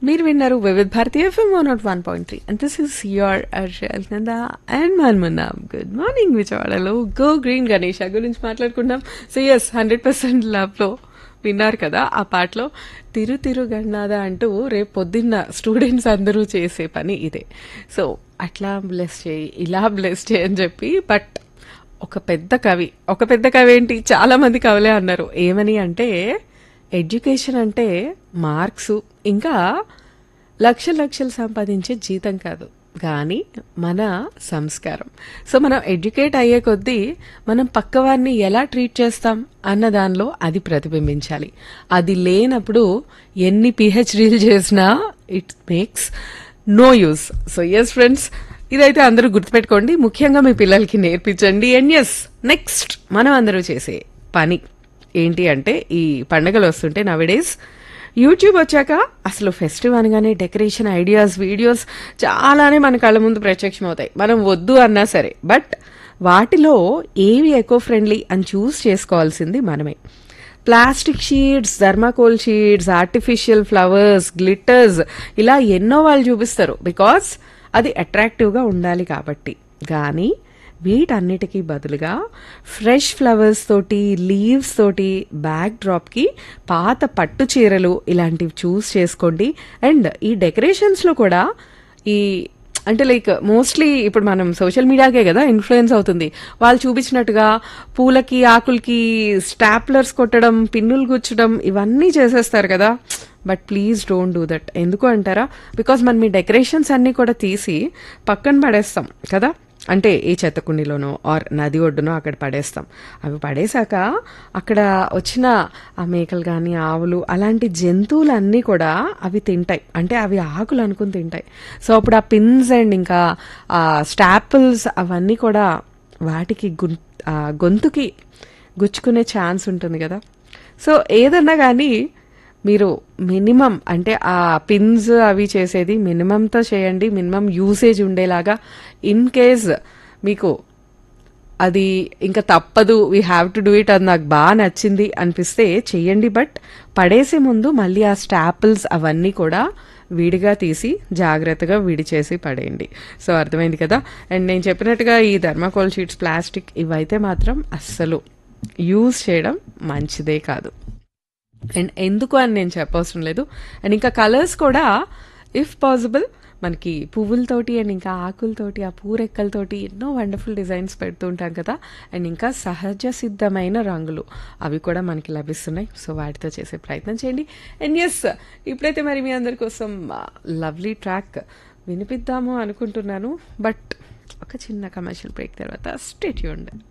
మీరు విన్నారు Vividh Bharati FM one nought one point three and this is your అర్షల్ Nanda and మన్మన్నాం గుడ్ మార్నింగ్ విజయవాడలో గో గ్రీన్ గణేష్ గురించి మాట్లాడుకుంటాం సో ఎస్ హండ్రెడ్ పర్సెంట్ లవ్లో విన్నారు కదా ఆ పాటలో తిరు తిరు గన్నాద అంటూ రేపు పొద్దున్న స్టూడెంట్స్ అందరూ చేసే పని ఇదే సో అట్లా బ్లెస్ చేయి ఇలా బ్లెస్ చేయి అని చెప్పి బట్ ఒక పెద్ద కవి ఒక పెద్ద కవి ఏంటి చాలా మంది కవులే అన్నారు ఏమని అంటే ఎడ్యుకేషన్ అంటే మార్క్స్ ఇంకా లక్షల లక్షలు సంపాదించే జీతం కాదు కానీ మన సంస్కారం సో మనం ఎడ్యుకేట్ అయ్యే కొద్దీ మనం పక్కవారిని ఎలా ట్రీట్ చేస్తాం అన్న దానిలో అది ప్రతిబింబించాలి అది లేనప్పుడు ఎన్ని పిహెచ్డీలు చేసినా it makes no use so yes friends ఇదైతే అందరూ గుర్తుపెట్టుకోండి ముఖ్యంగా మీ పిల్లలకి నేర్పించండి అండ్ ఎస్ నెక్స్ట్ మనం అందరూ చేసే పని ఏంటి అంటే ఈ పండగలు వస్తుంటే నవడేస్ యూట్యూబ్ వచ్చాక అసలు ఫెస్టివ్ అనగానే డెకరేషన్ ఐడియాస్ వీడియోస్ చాలానే మన కళ్ళ ముందు ప్రత్యక్షమవుతాయి మనం వద్దు అన్నా సరే బట్ వాటిలో ఏవి ఎకో ఫ్రెండ్లీ అని చూస్ చేసుకోవాల్సింది మనమే plastic sheets thermocol sheets artificial flowers glitters ఇలా ఎన్నో వాళ్ళు చూపిస్తారు బికాస్ అది అట్రాక్టివ్గా ఉండాలి కాబట్టి కానీ వీటన్నిటికీ బదులుగా ఫ్రెష్ ఫ్లవర్స్ తోటి లీవ్స్ తోటి బ్యాక్ డ్రాప్కి పాత పట్టు చీరలు ఇలాంటివి చూస్ చేసుకోండి అండ్ ఈ డెకరేషన్స్లో కూడా ఈ అంటే లైక్ మోస్ట్లీ ఇప్పుడు మనం సోషల్ మీడియాకే కదా ఇన్ఫ్లుయెన్స్ అవుతుంది వాళ్ళు చూపించినట్టుగా పూలకి ఆకులకి స్టాప్లర్స్ కొట్టడం పిన్నులు గుచ్చడం ఇవన్నీ చేసేస్తారు కదా but please don't do that ఎందుకు అంటారా బికాస్ మనం ఈ డెకరేషన్స్ అన్నీ కూడా తీసి పక్కన పడేస్తాం కదా అంటే ఏ చెత్తకుండీలోనో ఆర్ నది ఒడ్డునో అక్కడ పడేస్తాం అవి పడేశాక అక్కడ వచ్చిన ఆ మేకలు కానీ ఆవులు అలాంటి జంతువులన్నీ కూడా అవి తింటాయి అంటే అవి ఆకులు అనుకుని తింటాయి సో అప్పుడు ఆ పిన్స్ అండ్ ఇంకా ఆ స్టాపిల్స్ అవన్నీ కూడా వాటికి గున్ ఆ గొంతుకి గుచ్చుకునే ఛాన్స్ ఉంటుంది కదా సో ఏదన్నా కానీ మీరు మినిమం అంటే ఆ పిన్స్ అవి చేసేది మినిమంతో చేయండి మినిమం యూసేజ్ ఉండేలాగా ఇన్ కేస్ మీకు అది ఇంకా తప్పదు we have to do it అది నాకు బాగా నచ్చింది అనిపిస్తే చెయ్యండి బట్ పడేసే ముందు మళ్ళీ ఆ స్టాపిల్స్ అవన్నీ కూడా విడిగా తీసి జాగ్రత్తగా విడి చేసి పడేయండి సో అర్థమైంది కదా అండ్ నేను చెప్పినట్టుగా ఈ థర్మాకోల్ షీట్స్ ప్లాస్టిక్ ఇవైతే మాత్రం అస్సలు యూజ్ చేయడం మంచిదే కాదు అండ్ ఎందుకు అని నేను చెప్పవసరం లేదు అండ్ ఇంకా కలర్స్ కూడా ఇఫ్ పాసిబుల్ మనకి పువ్వులతోటి అండ్ ఇంకా ఆకులతోటి ఆ పూరెక్కలతోటి ఎన్నో వండర్ఫుల్ డిజైన్స్ పెడుతూ ఉంటాం కదా అండ్ ఇంకా సహజ సిద్ధమైన రంగులు అవి కూడా మనకి లభిస్తున్నాయి సో వాటితో చేసే ప్రయత్నం చేయండి అండ్ ఎస్ ఇప్పుడైతే మరి మీ అందరి కోసం లవ్లీ ట్రాక్ వినిపిద్దాము అనుకుంటున్నాను బట్ ఒక చిన్న కమర్షియల్ బ్రేక్ తర్వాత స్టేట్ ఉండే